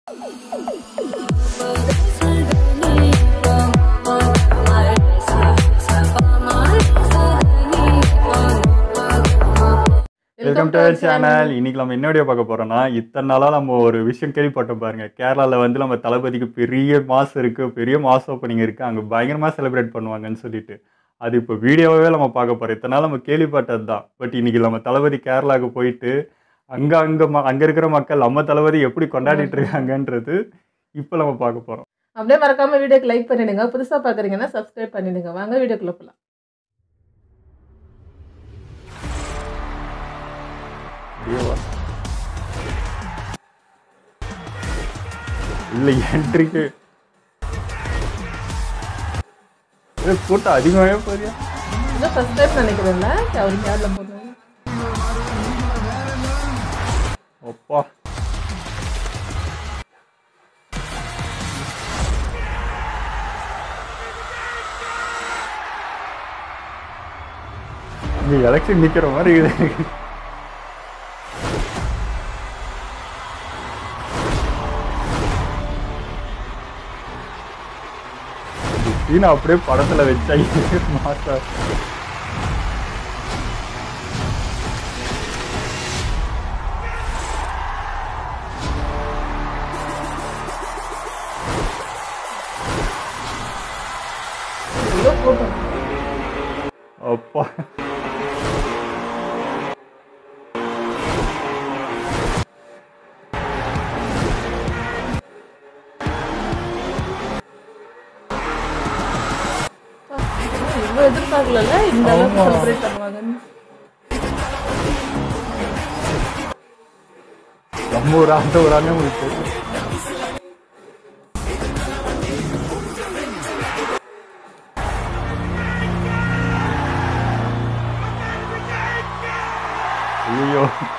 Welcome to channel இன்னைக்கு நம்ம என்ன வீடியோ பார்க்க போறோம்னா இத்தனை நாளா நம்ம ஒரு விஷயம் கேள்விப்பட்டோம் பாருங்க கேரளால வந்து நம்ம தளபதிக்கு பெரிய மாஸ் இருக்கு பெரிய மாஸ் ஓப்பனிங் இருக்கு அங்க பயங்கரமா செலிப்ரேட் பண்ணுவாங்கன்னு சொல்லிட்டு அது இப்போ வீடியோவே நம்ம பார்க்க போறோம் இத்தனை நாள் நம்ம கேள்விப்பட்டது தான் பட் இன்னைக்கு நம்ம தளபதி கேரளாவுக்கு போயிட்டு அங்க அங்க ம- அங்க இருக்கிற மக்கள் நம்ம தளபதி எப்படி கொண்டாடிட்டு இருக்காங்கன்றது இப்போ நம்ம பார்க்க போறோம் அப்படியே மறக்காம வீடியோக்கு லைக் பண்ணிடுங்க புதுசா பாக்குறீங்கன்னா சப்ஸ்கிரைப் பண்ணிடுங்க வாங்க வீடியோக்குள்ள போலாம் ஐயோவா. இல்ல என்ட்ரிக்கு கூட்டம் அதிகமாகவே போறியா இதான் ஃபர்ஸ்ட் டைம் நினைக்கிறேன்ல அவர் கேரளா போடுறாங்க அப்பா இங்க எலெக்ஷன் நிக்கிற மாதிரி இருக்குது சீனா அப்படியே படத்துல வச்சா மாசா ஏதோ கூட்டம் அப்பா இவ்வளவு எதிர்பார்க்கல இந்த அளவுக்கு ஆமா. செலிப்ரேட் பண்ணுவாங்கன்னு நம்ம ஒரு அந்த ஒரு அண்ணன் உங்களுக்கு ஐயோ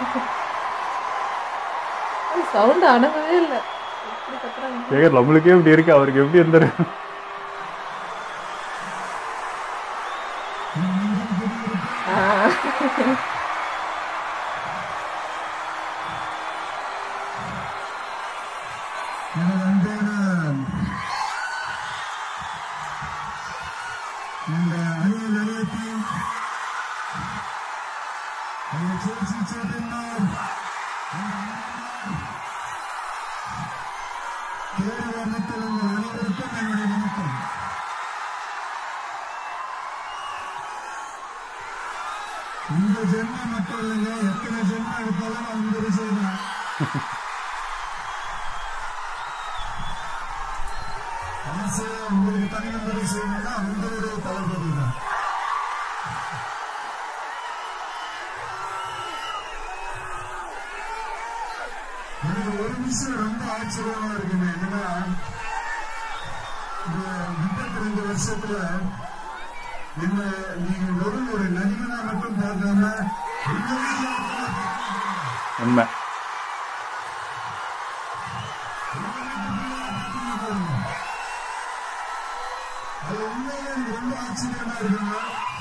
சவுண்ட் அடங்கவே இல்லை எப்படி கத்துறாங்க சேகர் நம்மளுக்கே இப்படி இருக்கு அவருக்கு எப்படி இருந்திருக்கும் ஆ. இந்த அணியை நிறைவேற்றி அந்த சேர்ச்சி சேட்டன்மார் கேரள மக்கள் உங்கள் அனைவருக்கும் என்னுடைய வணக்கம் இந்த ஜென்ம மட்டும் இல்லைங்க எத்தனை ஜென்மம் எடுத்தாலும் நான் உங்களை செய்வேன் ஆசை உங்களுக்கு தனிநபரை செய்யணும்னா உங்களுடைய தளபதி தான் எனக்கு ஒரு விஷயம் ரொம்ப ஆச்சரியமா இருக்குங்க என்னன்னா இந்த முப்பத்தி ரெண்டு வருஷத்துல என்ன நீங்க வெறும் ஒரு நடிகனா மட்டும் பார்க்காம உண்மையிலேயே உண்மை அது உண்மையிலே எனக்கு ரொம்ப ஆச்சரியமா இருக்குங்க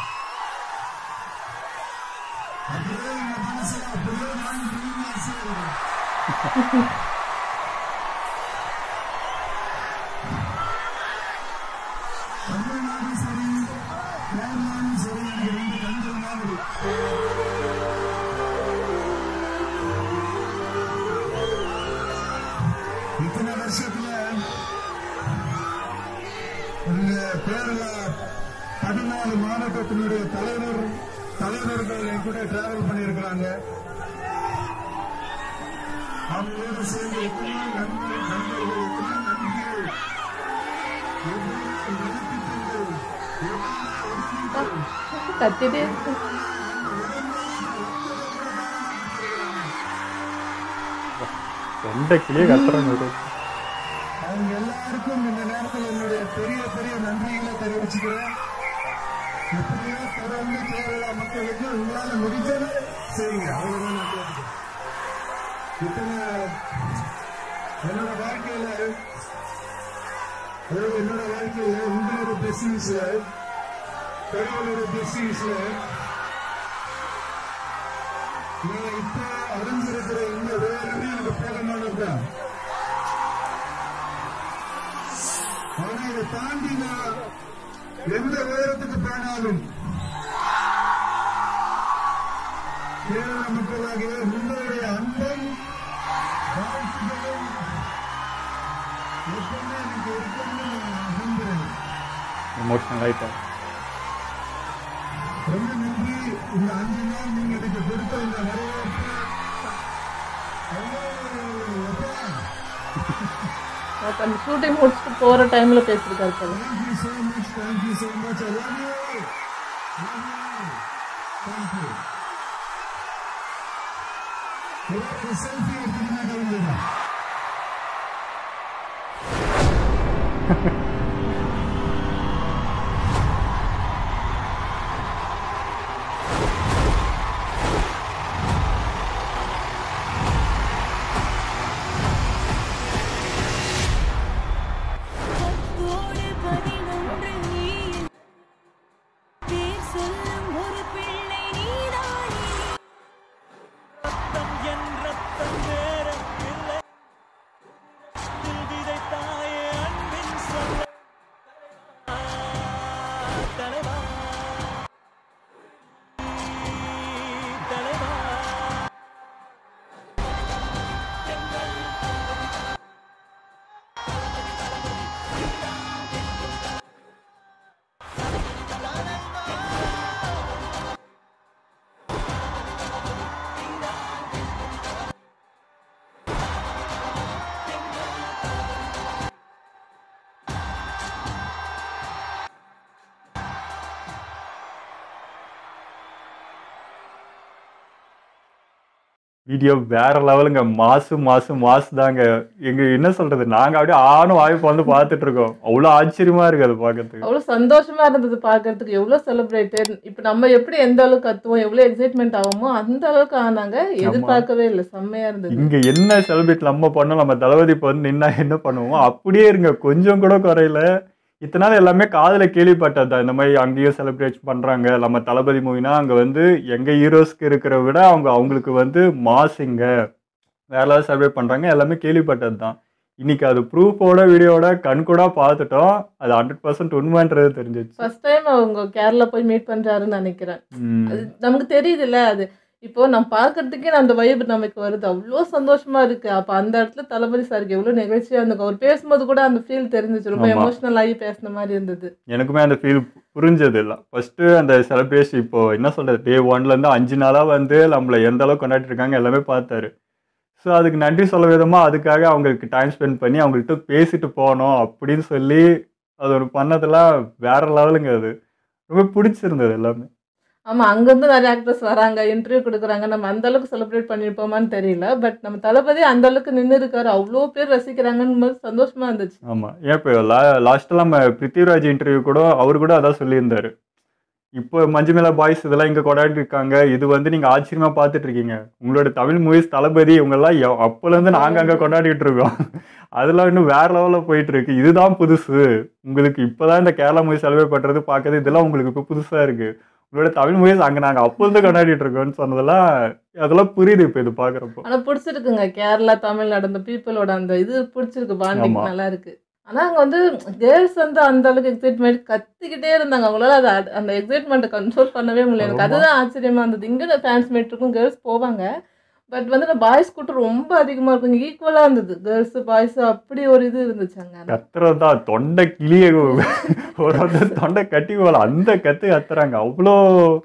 அப்படியே எங்க மனசுல அப்படியே நான் திரும்பி ஆசைப்படுறேன் தமிழ்நாடும் சரி கேரளாவும் சரி எனக்கு ரெண்டு கண்கள் மாதிரி இத்தனை வருஷத்துல இந்த கேரளா பதினாலு மாவட்டத்தினுடைய தலைவர் தலைவர்கள் என் கூட டிராவல் பண்ணியிருக்கிறாங்க அவங்களோட சேர்ந்து எத்தனை நன்மை நண்பர்கள் எத்தனை நன்றிகள் எவ்வளவு நெருக்கத்தில் எவ்வளவு உதவிகள் கத்திட்டே இருக்கு ரெண்டை கிளியே கத்துறாங்க அவங்க எல்லாருக்கும் இந்த நேரத்தில் என்னுடைய பெரிய பெரிய நன்றிகளை தெரிவிச்சுக்கிறேன் எப்படியோ தொடர்ந்து கேரளா மக்களுக்கு உங்களால முடிஞ்சதை செய்யுங்க அவ்வளவுதான் நான் கேட்டுக்கிறேன் இத்தனை என்னோட வாழ்க்கையில அதாவது என்னோட வாழ்க்கையில உங்களோட பிளஸிங்ஸ்ல பெரியவங்களோட பிளஸிங்ஸ்ல நான் இப்போ அறிஞ்சிருக்கிற இந்த வேலையும் எனக்கு போதுமானதுதான் தாண்டி நான் எந்த உயரத்துக்கு போனாலும் கேரள மக்களாகிய உங்களுடைய அன்பும் வாழ்த்துக்களும் எப்பவுமே எனக்கு இருக்கும்னு நான் நம்புறேன் எமோஷனல் ஆயிட்டா ரொம்ப நன்றி இந்த அஞ்சு நாள் நீங்க எனக்கு கொடுத்த இந்த வரவேற்பு ஐயோ, அப்பா, அப்ப அந்த ஷூட்டிங் முடிச்சுட்டு போற டைம்ல பேசிருக்காரு போல thank you so much, thank you so much. I love you. Love you. Thank you. ஒரு செல்ஃபி எடுத்துக்கினா கிளம்பிடுறேன் பத்தோடு பதினொன்று நீயும் பேர் சொல்லும் ஒரு பிள்ளை நீதானே ரத்தம் என் ரத்தம் வேற இல்லை தில் விதைத்தாயே அன்பின் சொல்ல தலைவா தலைவா வீடியோ வேற லெவலுங்க மாசு மாசு மாசு தாங்க எங்க என்ன சொல்றது நாங்க அப்படியே ஆணும் வாய்ப்பு வந்து பார்த்துட்டு இருக்கோம் அவ்வளவு ஆச்சரியமா இருக்கு அது பார்க்கறதுக்கு அவ்வளவு சந்தோஷமா இருந்தது பார்க்கிறதுக்கு எவ்வளவு செலிப்ரேட்டட் இப்ப நம்ம எப்படி எந்த அளவுக்கு கத்துவோம் எவ்வளவு எக்ஸைட்மெண்ட் ஆகுமோ அந்த அளவுக்கு ஆனாங்க எதிர்பார்க்கவே இல்லை செம்மையா இருந்தது இங்க என்ன செலிப்ரேட் நம்ம பண்ணோம் நம்ம தளபதி இப்ப வந்து நின்னா என்ன பண்ணுவோமோ அப்படியே இருங்க கொஞ்சம் கூட குறையல இத்தனை நாள் எல்லாமே காதுல கேள்விப்பட்டது தான் இந்த மாதிரி அங்கேயும் செலிப்ரேட் பண்றாங்க நம்ம தளபதி மூவினா அங்க வந்து எங்க ஹீரோஸ்க்கு இருக்கிற விட அவங்க அவங்களுக்கு வந்து மாசிங்க வேற ஏதாவது செலிப்ரேட் பண்றாங்க எல்லாமே கேள்விப்பட்டது தான் இன்னைக்கு அது ப்ரூஃபோட வீடியோட கண்கூடா பார்த்துட்டோம் அது ஹண்ட்ரட் பர்சன்ட் உண்மைன்றது தெரிஞ்சிச்சு ஃபர்ஸ்ட் டைம் அவங்க கேரளா போய் மீட் பண்றாருன்னு நினைக்கிறேன் ம். அது நமக்கு தெரியுதுல்ல அது இப்போ நம்ம பார்க்கறதுக்கே அந்த வைப் நமக்கு வருது அவ்வளோ சந்தோஷமா இருக்கு அப்ப அந்த இடத்துல தளபதி சாருக்கு எவ்வளவு நெகிழ்ச்சியா இருந்துக்கும் அவர் பேசும்போது கூட அந்த ஃபீல் தெரிஞ்சிச்சு ரொம்ப ஆமா. எமோஷனல் ஆகி பேசின மாதிரி இருந்தது எனக்குமே அந்த ஃபீல் புரிஞ்சது இல்லை ஃபர்ஸ்ட் அந்த செலிப்ரேஷன் இப்போ என்ன சொல்றது டே ஒன்ல இருந்து அஞ்சு நாளா வந்து நம்மள எந்த அளவுக்கு கொண்டாடி இருக்காங்க எல்லாமே பார்த்தாரு ஸோ அதுக்கு நன்றி சொல்ல விதமா அதுக்காக அவங்களுக்கு டைம் ஸ்பெண்ட் பண்ணி அவங்கள்ட்ட பேசிட்டு போனோம் அப்படின்னு சொல்லி அது ஒரு பண்ணதெல்லாம் வேற லெவலுங்க அது ரொம்ப பிடிச்சிருந்தது எல்லாமே ஆமா அங்கிருந்து நிறைய ஆக்டர்ஸ் வராங்க இன்டர்வியூ கொடுக்குறாங்க நம்ம அந்த அளவுக்கு செலிப்ரேட் பண்ணிருப்போமான்னு தெரியல பட் நம்ம தளபதி அந்த அளவுக்கு நின்று இருக்காரு அவ்வளோ பேர் ரசிக்கிறாங்கன்னு போது சந்தோஷமா இருந்துச்சு ஆமா ஏன் இப்போ லா லாஸ்ட்டாக நம்ம பிருத்திவிராஜ் இன்டர்வியூ கூட அவர் கூட அதான் சொல்லியிருந்தாரு இப்போ மஞ்சுமேலா பாய்ஸ் இதெல்லாம் இங்கே கொண்டாடி இருக்காங்க இது வந்து நீங்கள் ஆச்சரியமா பார்த்துட்டு இருக்கீங்க உங்களோட தமிழ் மூவிஸ் தளபதி இவங்கெல்லாம் எவ்- அப்போலேருந்து நாங்கள் அங்கே கொண்டாடிட்டு இருக்கோம் அதெல்லாம் இன்னும் வேற லெவலில் போயிட்டு இருக்கு இதுதான் புதுசு உங்களுக்கு இப்போதான் இந்த கேரளா மூவிஸ் செலிப்ரேட் பண்ணுறது பார்க்கறது இதெல்லாம் உங்களுக்கு இப்போ புதுசாக இருக்கு உங்களோட தமிழ் மூவிஸ் அங்கே நாங்கள் அப்போருந்து கொண்டாடிட்டு இருக்கோம்னு சொன்னதெல்லாம் அதெல்லாம் புரியுது இப்போ இது பார்க்குறப்போ ஆனா பிடிச்சிருக்குங்க கேரளா தமிழ்நாடு அந்த பீப்புளோட அந்த இது பிடிச்சிருக்கு பாண்டிங் ஆமா. நல்லா இருக்கு ஆனா அங்க வந்து கேர்ள்ஸ் வந்து அந்த அளவுக்கு எக்ஸைட்மெண்ட் கத்திக்கிட்டே இருந்தாங்க அவங்களால அதை அட்- அந்த எக்ஸைட்மெண்ட்டை கண்ட்ரோல் பண்ணவே முடியல எனக்கு ஆமா. அதுதான் ஆச்சரியமா இருந்தது இங்க ஃபேன்ஸ் மீட் இருக்கும் கேர்ள்ஸ் போவாங்க பட் வந்து இந்த பாய்ஸ் கூட்டம் ரொம்ப அதிகமா இருக்கும் ஈக்குவலா இருந்தது கேர்ள்ஸ் பாய்ஸ் அப்படி ஒரு இது இருந்துச்சு அங்க ஆனா. கத்துறது தான் தொண்டை கிளிய ஒரு ஒருத்தர் தொண்டை கட்டி போல அந்த கத்து கத்துறாங்க அவ்வளோ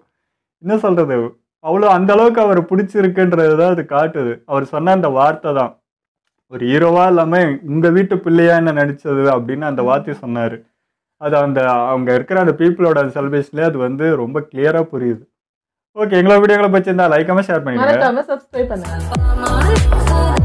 என்ன சொல்றது அவ்வளோ அந்த அளவுக்கு அவர் பிடிச்சிருக்குன்றது தான் அது காட்டுது அவர் சொன்ன அந்த வார்த்தை தான் ஒரு ஹீரோவா இல்லாம உங்க வீட்டு பிள்ளையா என்ன நடிச்சது அப்படின்னு அந்த வார்த்தையை சொன்னாரு அது அந்த அவங்க இருக்கிற அந்த பீப்புளோட செலிப்ரேஷன்லேயே அது வந்து ரொம்ப கிளியரா புரியுது ஓகே எங்களோட வீடியோக்களை பற்றி இருந்தால் லைக்காம ஷேர் பண்ணிடுங்க மறக்காம சப்ஸ்கிரைப் பண்ணுங்க மாறு